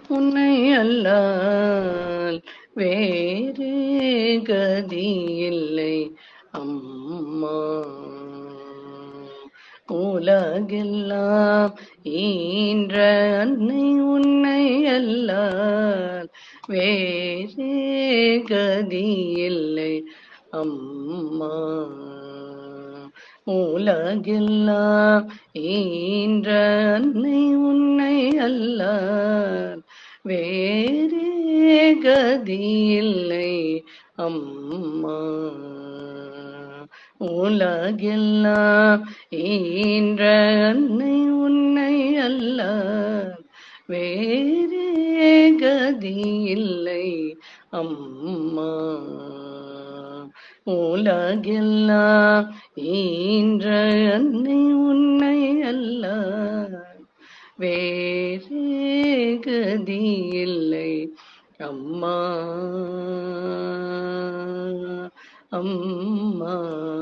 உன்னை அல்லால் வேறு கதி இல்லை அம்மா உலகெல்லாம் ஈன்ற அன்னை உன்னை அல்லால் வேறு கதி இல்லை அம்மா உலகெல்லாம் ஈன்ற அன்னை உன்னை அல்லால் வேறு கதி இல்லை அம்மா உலகெல்லாம் ஈன்ற அன்னை உன்னை அல்லால் வேறு கதி இல்லை அம்மா உலகெல்லாம் ஈன்ற அன்னை உன்னை அல்லால் வேறு கதி இல்லை அம்மா அம்மா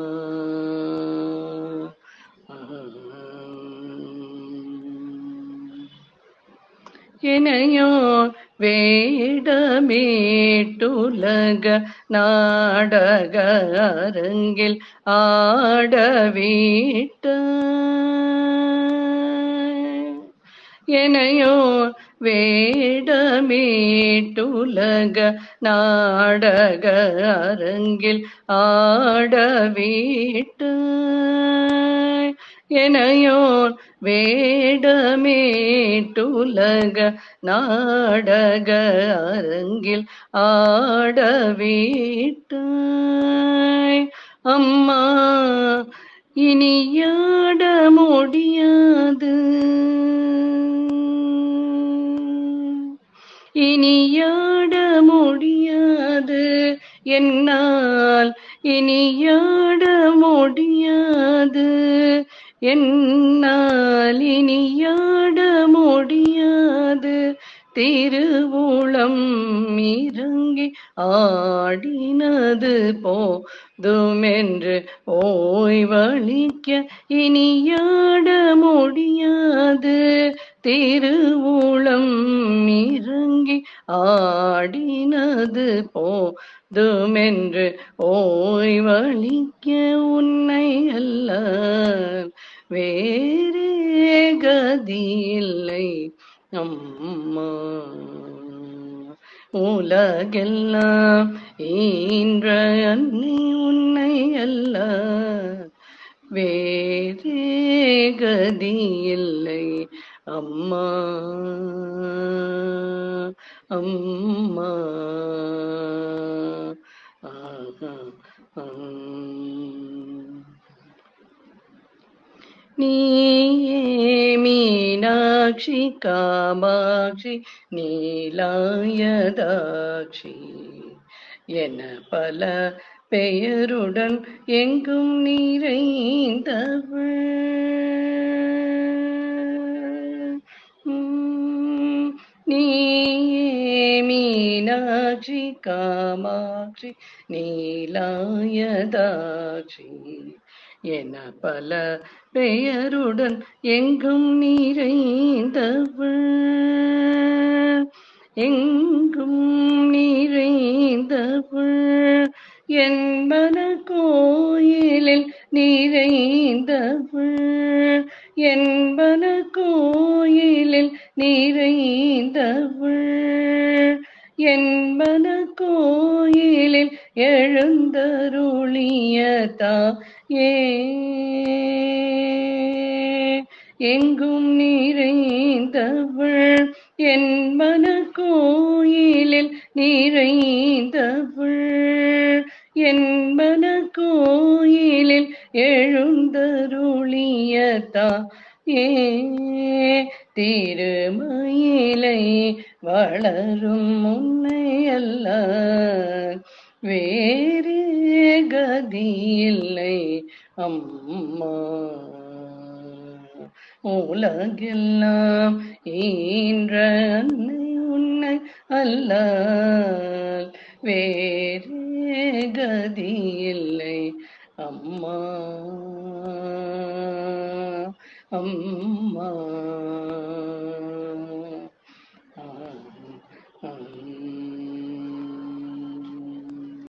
இணையோ வேடமேட்டுலக நாடக அரங்கில் ஆடவிட்ட எனையோ வேடமேட்டுலக நாடக அரங்கில் ஆடவிட்ட எனையோன் வேடமேட்டுலக நாடக அரங்கில் ஆடவிட்டாய் அம்மா இனியாட முடியாது இனியாட முடியாது என்னால் இனியாட முடியாது என்னால் இனியாட முடியாது திருவுளம் இறங்கி ஆடினது போதுமென்று ஓய்வளிக்க இனியாட முடியாது திருவுளம் இறங்கி ஆடினது போதுமென்று ஓய்வளிக்க உன்னை அல்ல வேறே கதி இல்லை அம்மா உலகெல்லாம் ஈன்ற அன்னை உன்னை அல்ல வேறே கதி இல்லை அம்மா அம்மா ஆஹா, ஆம். நீயே மீனாட்சி காமாட்சி நீலாயதாட்சி என பல பெயருடன் எங்கும் நிறைந்தவள் உம், நீயே மீனாட்சி காமாட்சி நீலாயதாட்சி என பல பெயருடன் எங்கும் நிறைந்தவள் எங்கும் நிறைந்தவள் என்பன கோயிலில் நிறைந்தவள் என்பன கோயிலில் நிறைந்தவள் என்பன கோயிலில் எழுந்தருளியதா ஏ எங்கும் நிறைந்தவள் என்பன கோயிலில் நிறைந்தவள் என்பன கோயிலில் எழுந்தருளியதா ஏ திருமயிலை வளரும் முன்னை அல்ல வேறு கதி இல்லை அம்மா உலகெல்லாம் ஈன்ற அன்னை உன்னை அல்ல வேறு கதி இல்லை அம்மா அம்மா